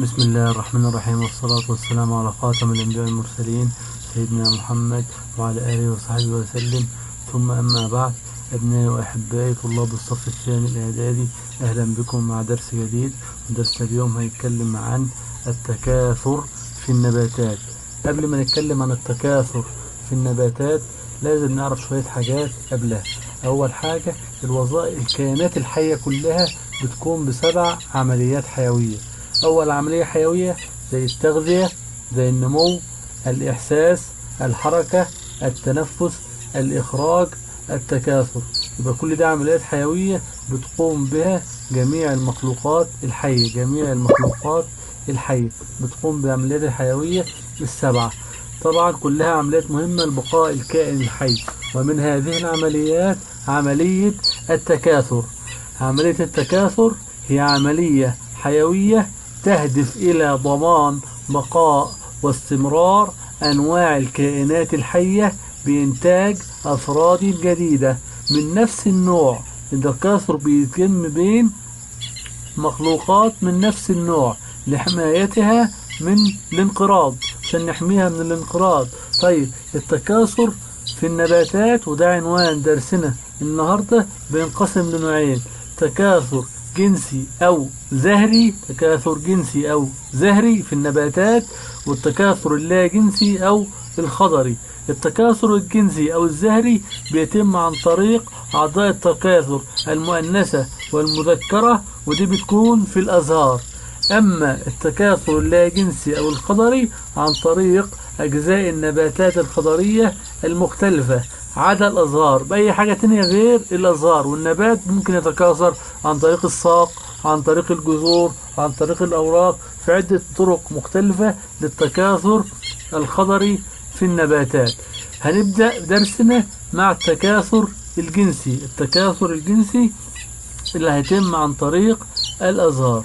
بسم الله الرحمن الرحيم والصلاة والسلام على خاتم الأنبياء المرسلين سيدنا محمد وعلى آله وصحبه وسلم ثم أما بعد أبنائي وأحبائي طلاب الصف الثاني الإعدادي أهلا بكم مع درس جديد ودرس اليوم هيتكلم عن التكاثر في النباتات قبل ما نتكلم عن التكاثر في النباتات لازم نعرف شوية حاجات قبلها أول حاجة الوظائف الكائنات الحية كلها بتقوم بسبع عمليات حيوية أول عملية حيوية زي التغذية زي النمو الإحساس الحركة التنفس الإخراج التكاثر يبقى كل ده عمليات حيوية بتقوم بها جميع المخلوقات الحية جميع المخلوقات الحية بتقوم بالعمليات الحيوية السبعة طبعا كلها عمليات مهمة لبقاء الكائن الحي ومن هذه العمليات عملية التكاثر عملية التكاثر هي عملية حيوية تهدف إلى ضمان بقاء واستمرار أنواع الكائنات الحية بإنتاج أفراد جديدة من نفس النوع التكاثر بيتم بين مخلوقات من نفس النوع لحمايتها من الانقراض عشان نحميها من الانقراض طيب التكاثر في النباتات وده عنوان درسنا النهاردة بينقسم لنوعين تكاثر جنسي أو زهري تكاثر جنسي أو زهري في النباتات والتكاثر اللا جنسي أو الخضري التكاثر الجنسي أو الزهري بيتم عن طريق أعضاء التكاثر المؤنثة والمذكرة ودي بتكون في الأزهار أما التكاثر اللا جنسي أو الخضري عن طريق أجزاء النباتات الخضرية المختلفة عدا الأزهار بأي حاجة تانية غير الأزهار والنبات ممكن يتكاثر عن طريق الساق عن طريق الجذور عن طريق الأوراق في عدة طرق مختلفة للتكاثر الخضري في النباتات هنبدأ درسنا مع التكاثر الجنسي التكاثر الجنسي اللي هيتم عن طريق الأزهار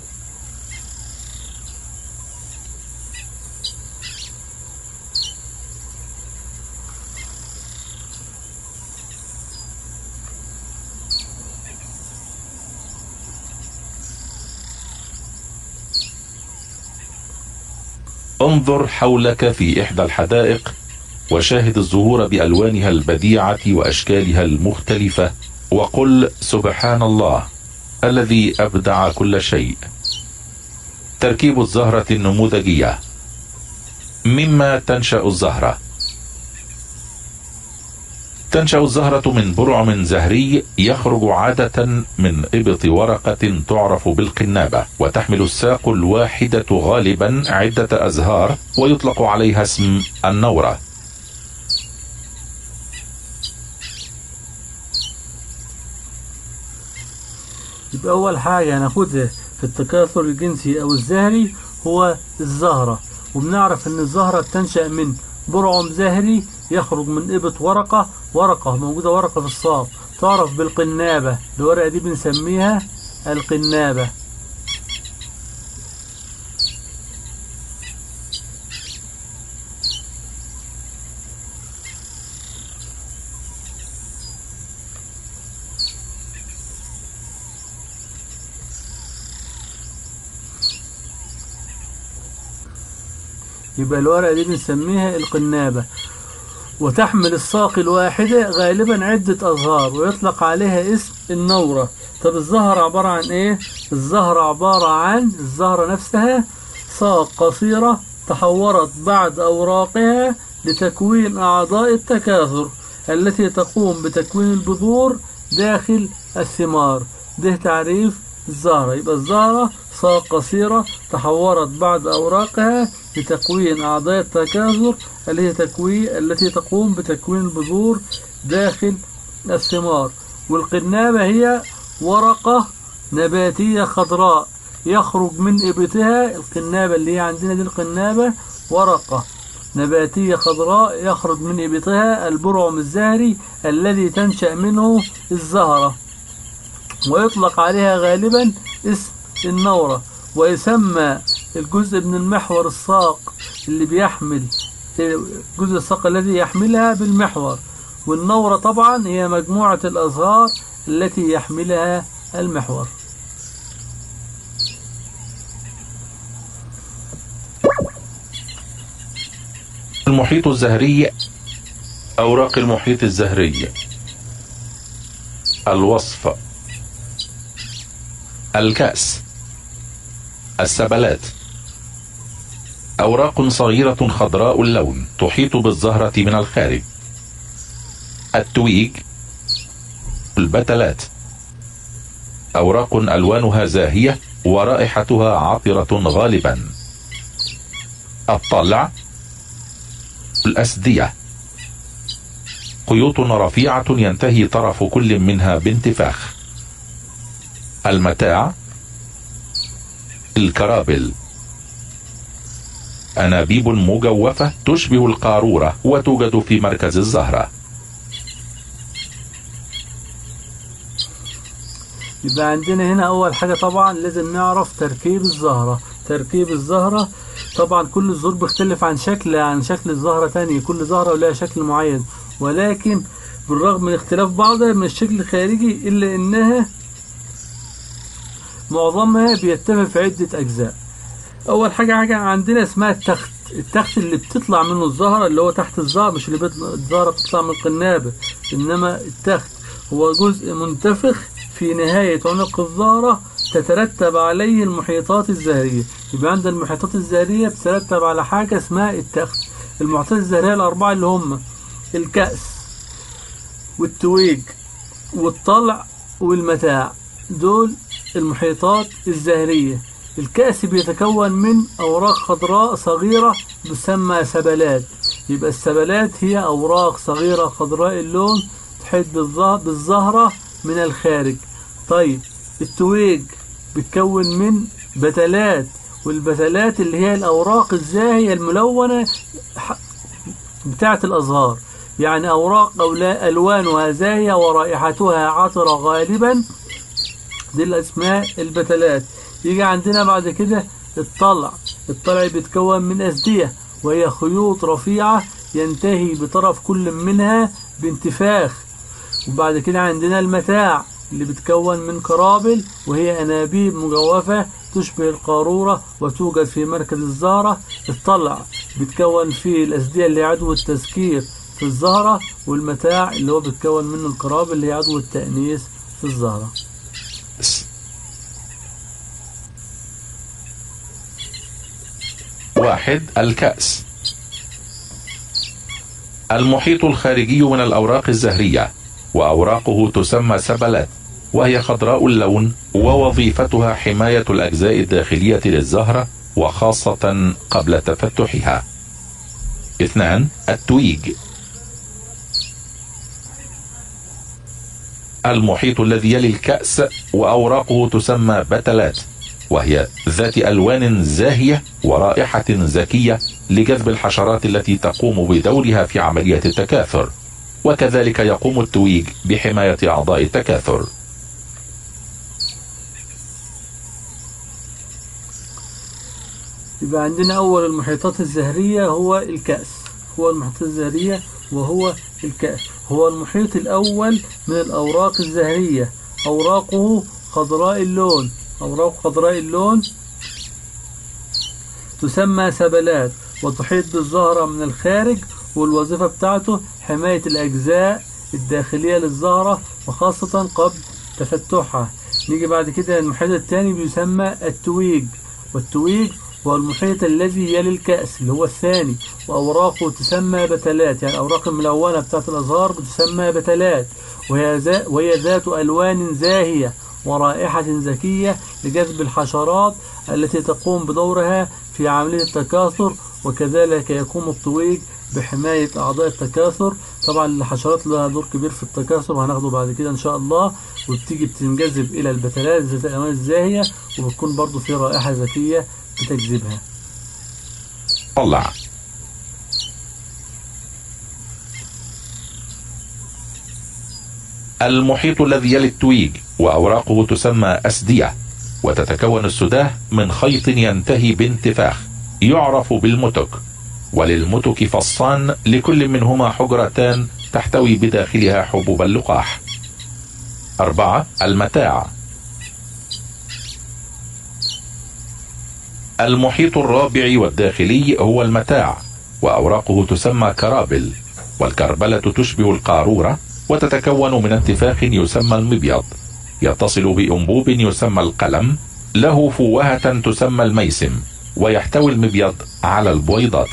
انظر حولك في إحدى الحدائق وشاهد الزهور بألوانها البديعة وأشكالها المختلفة وقل سبحان الله الذي أبدع كل شيء تركيب الزهرة النموذجية مما تنشأ الزهرة تنشأ الزهرة من برعم زهري يخرج عادة من إبط ورقة تعرف بالقنابة وتحمل الساق الواحدة غالبا عدة أزهار ويطلق عليها اسم النورة يبقى أول حاجة هناخدها في التكاثر الجنسي أو الزهري هو الزهرة وبنعرف إن الزهرة بتنشأ من برعم زهري يخرج من إبط ورقة ورقة موجودة ورقة في الصاف تعرف بالقنابة الورقة دي بنسميها القنابة يبقى الورقة دي بنسميها القنابة وتحمل الساق الواحدة غالبا عدة أزهار ويطلق عليها اسم النورة طب الزهرة عبارة عن ايه الزهرة عبارة عن الزهرة نفسها ساق قصيرة تحورت بعد أوراقها لتكوين أعضاء التكاثر التي تقوم بتكوين البذور داخل الثمار ده تعريف الزهرة يبقى الزهرة ساق قصيرة تحورت بعد أوراقها لتكوين أعضاء التكاثر التي تكوين التي تقوم بتكوين البذور داخل الثمار والقنابة هي ورقة نباتية خضراء يخرج من إبتها القنابة اللي هي عندنا دي القنابة ورقة نباتية خضراء يخرج من إبتها البرعم الزهري الذي تنشأ منه الزهرة ويطلق عليها غالبا اسم النورة ويسمى الجزء من المحور الساق اللي بيحمل جزء الساق الذي يحملها بالمحور والنورة طبعا هي مجموعة الأزهار التي يحملها المحور المحيط الزهري أوراق المحيط الزهري الوصف الكأس السبلات أوراق صغيرة خضراء اللون تحيط بالزهرة من الخارج التويج البتلات أوراق ألوانها زاهية ورائحتها عطرة غالبا الطلع الأسدية خيوط رفيعة ينتهي طرف كل منها بانتفاخ المتاع الكرابل أنابيب مجوفة تشبه القارورة وتوجد في مركز الزهرة يبقى عندنا هنا أول حاجة طبعا لازم نعرف تركيب الزهرة تركيب الزهرة طبعا كل الزهور بيختلف عن شكل عن شكل الزهرة تانية كل زهرة ولها شكل معين ولكن بالرغم من اختلاف بعضها من الشكل الخارجي إلا إنها معظمها بيتفق في عدة أجزاء أول حاجة حاجة عندنا اسمها التخت التخت اللي بتطلع منه الزهرة اللي هو تحت الزهرة مش اللي بيطلع الزهرة بتطلع من القنابة إنما التخت هو جزء منتفخ في نهاية عنق الزهرة تترتب عليه المحيطات الزهرية يبقى عند المحيطات الزهرية بتترتب على حاجة اسمها التخت المحيطات الزهرية الأربعة اللي هم الكأس والتويج والطلع والمتاع دول المحيطات الزهرية الكأس بيتكون من أوراق خضراء صغيرة تسمى سبلات يبقى السبلات هي أوراق صغيرة خضراء اللون تحيط بالزهرة من الخارج طيب التويج بتكون من بتلات والبتلات اللي هي الأوراق الزاهية الملونة بتاعة الأزهار يعني أوراق ألوانها زاهية ورائحتها عطرة غالبا دي الأسماء البتلات يجي عندنا بعد كده الطلع الطلع بيتكون من أسدية وهي خيوط رفيعة ينتهي بطرف كل منها بانتفاخ وبعد كده عندنا المتاع اللي بتكون من قرابل وهي أنابيب مجوفة تشبه القارورة وتوجد في مركز الزهرة الطلع بتكون فيه الأسدية اللي هي عدو التسكير في الزهرة والمتاع اللي هو بتكون منه القرابل اللي هي عدو التأنيث في الزهرة واحد الكأس المحيط الخارجي من الأوراق الزهرية وأوراقه تسمى سبلات وهي خضراء اللون ووظيفتها حماية الأجزاء الداخلية للزهرة وخاصة قبل تفتحها اثنان التويج المحيط الذي يلي الكأس وأوراقه تسمى بتلات وهي ذات ألوان زاهية ورائحة زكية لجذب الحشرات التي تقوم بدورها في عملية التكاثر وكذلك يقوم التويج بحماية أعضاء التكاثر يبقى عندنا أول المحيطات الزهرية هو الكأس هو المحيطات الزهرية وهو الكأس هو المحيط الأول من الأوراق الزهرية أوراقه خضراء اللون أوراق خضراء اللون تسمى سبلات وتحيط بالزهرة من الخارج والوظيفة بتاعته حماية الأجزاء الداخلية للزهرة وخاصة قبل تفتحها نيجي بعد كده المحيط الثاني بيسمى التويج والتويج هو المحيط الذي يلي الكأس اللي هو الثاني وأوراقه تسمى بتلات يعني الأوراق الملونة بتاعت الأزهار بتسمى بتلات وهي, وهي ذات ألوان زاهية ورائحة زكية لجذب الحشرات التي تقوم بدورها في عملية التكاثر وكذلك يقوم الطويج بحماية أعضاء التكاثر طبعا الحشرات لها دور كبير في التكاثر وهناخده بعد كده إن شاء الله وبتيجي بتنجذب إلى البتلات ذات الألوان الزاهية وبتكون برضو في رائحة ذكية بتجذبها طلع المحيط الذي يلي التويج وأوراقه تسمى أسدية وتتكون السداه من خيط ينتهي بانتفاخ يعرف بالمتك وللمتك فصان لكل منهما حجرتان تحتوي بداخلها حبوب اللقاح أربعة المتاع المحيط الرابع والداخلي هو المتاع وأوراقه تسمى كرابل والكربلة تشبه القارورة وتتكون من انتفاخ يسمى المبيض يتصل بأنبوب يسمى القلم له فوهة تسمى الميسم ويحتوي المبيض على البويضات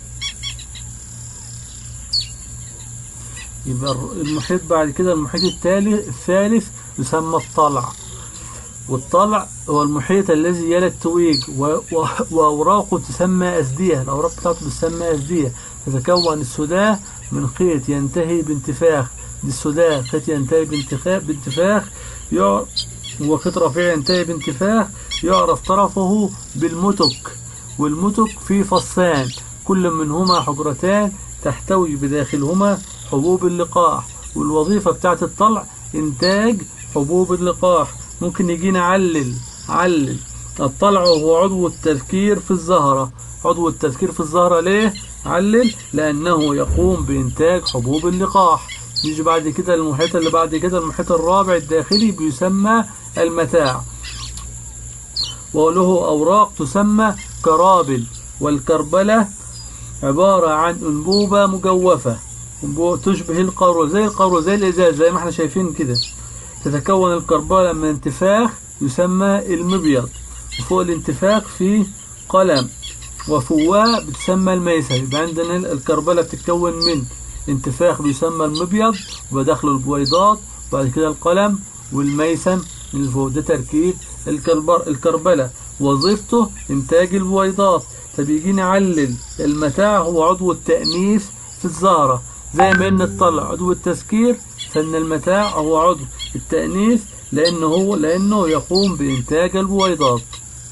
يبقى المحيط بعد كده المحيط التالي الثالث يسمى الطلع والطلع هو المحيط الذي يلي التويج و... و... وأوراقه تسمى أزدية الأوراق بتاعته تسمى أزدية تتكون السداة من خيط ينتهي بانتفاخ دي السداة خيط ينتهي بانتخاء بانتفاخ يعرف هو خيط رفيع ينتهي بانتفاخ يعرف طرفه بالمتك والمتك فيه فصان كل منهما حجرتان تحتوي بداخلهما حبوب اللقاح والوظيفة بتاعت الطلع إنتاج حبوب اللقاح ممكن يجي نعلل علل الطلع هو عضو التذكير في الزهرة عضو التذكير في الزهرة ليه؟ علل لأنه يقوم بإنتاج حبوب اللقاح نيجي بعد كده المحيط اللي بعد كده المحيط الرابع الداخلي بيسمى المتاع وله أوراق تسمى كرابل والكربلة عبارة عن أنبوبة مجوفة أنبوبة تشبه القارورة زي القارورة زي الإزاز زي ما احنا شايفين كده تتكون الكربلة من انتفاخ يسمى المبيض وفوق الانتفاخ في قلم وفواه بتسمى الميسة يبقى عندنا الكربلة بتتكون من انتفاخ بيسمى المبيض وبداخله البويضات وبعد كده القلم والميسم من فوق ده تركيب الكربر الكربلة وظيفته إنتاج البويضات فبيجي نعلل المتاع هو عضو التأنيث في الزهرة زي ما إن الطلع عضو التسكير فإن المتاع هو عضو التأنيث لأنه هو لأنه يقوم بإنتاج البويضات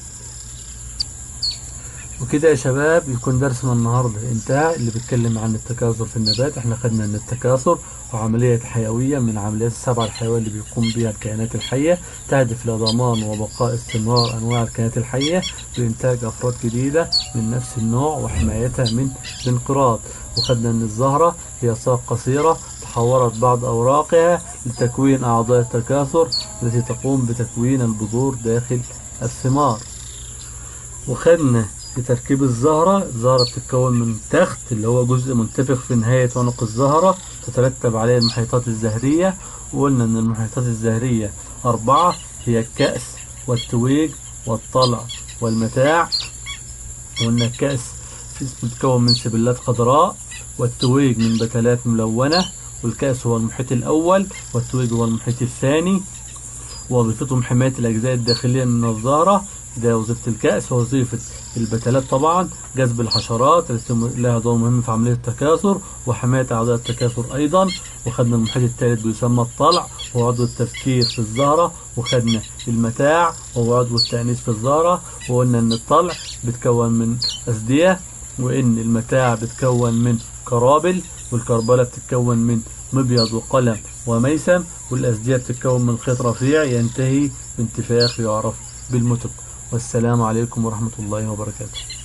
وكده يا شباب يكون درسنا النهاردة انتهى اللي بيتكلم عن التكاثر في النبات احنا خدنا ان التكاثر وعملية حيوية من عمليات السبعة الحيوية اللي بيقوم بها الكائنات الحية تهدف لضمان وبقاء استمرار انواع الكائنات الحية بانتاج افراد جديدة من نفس النوع وحمايتها من الانقراض وخدنا ان الزهرة هي ساق قصيرة تحورت بعض اوراقها لتكوين اعضاء التكاثر التي تقوم بتكوين البذور داخل الثمار وخدنا في تركيب الزهرة الزهرة بتتكون من تخت اللي هو جزء منتفخ في نهاية عنق الزهرة تترتب عليه المحيطات الزهرية وقلنا ان المحيطات الزهرية أربعة هي الكأس والتويج والطلع والمتاع وقلنا الكأس بتتكون من سبلات خضراء والتويج من بتلات ملونة والكأس هو المحيط الأول والتويج هو المحيط الثاني وظيفتهم حماية الأجزاء الداخلية من الزهرة ده وظيفة الكأس ووظيفة البتلات طبعا جذب الحشرات التي لها دور مهم في عملية التكاثر وحماية أعضاء التكاثر أيضا وخدنا المحيط الثالث بيسمى الطلع وهو عضو التفكير في الزهرة وخدنا المتاع وهو عضو التأنيث في الزهرة وقلنا إن الطلع بتكون من أسدية وإن المتاع بتكون من كرابل والكربلة بتتكون من مبيض وقلم وميسم والأسدية بتتكون من خيط رفيع ينتهي بانتفاخ يعرف بالمتق والسلام عليكم ورحمة الله وبركاته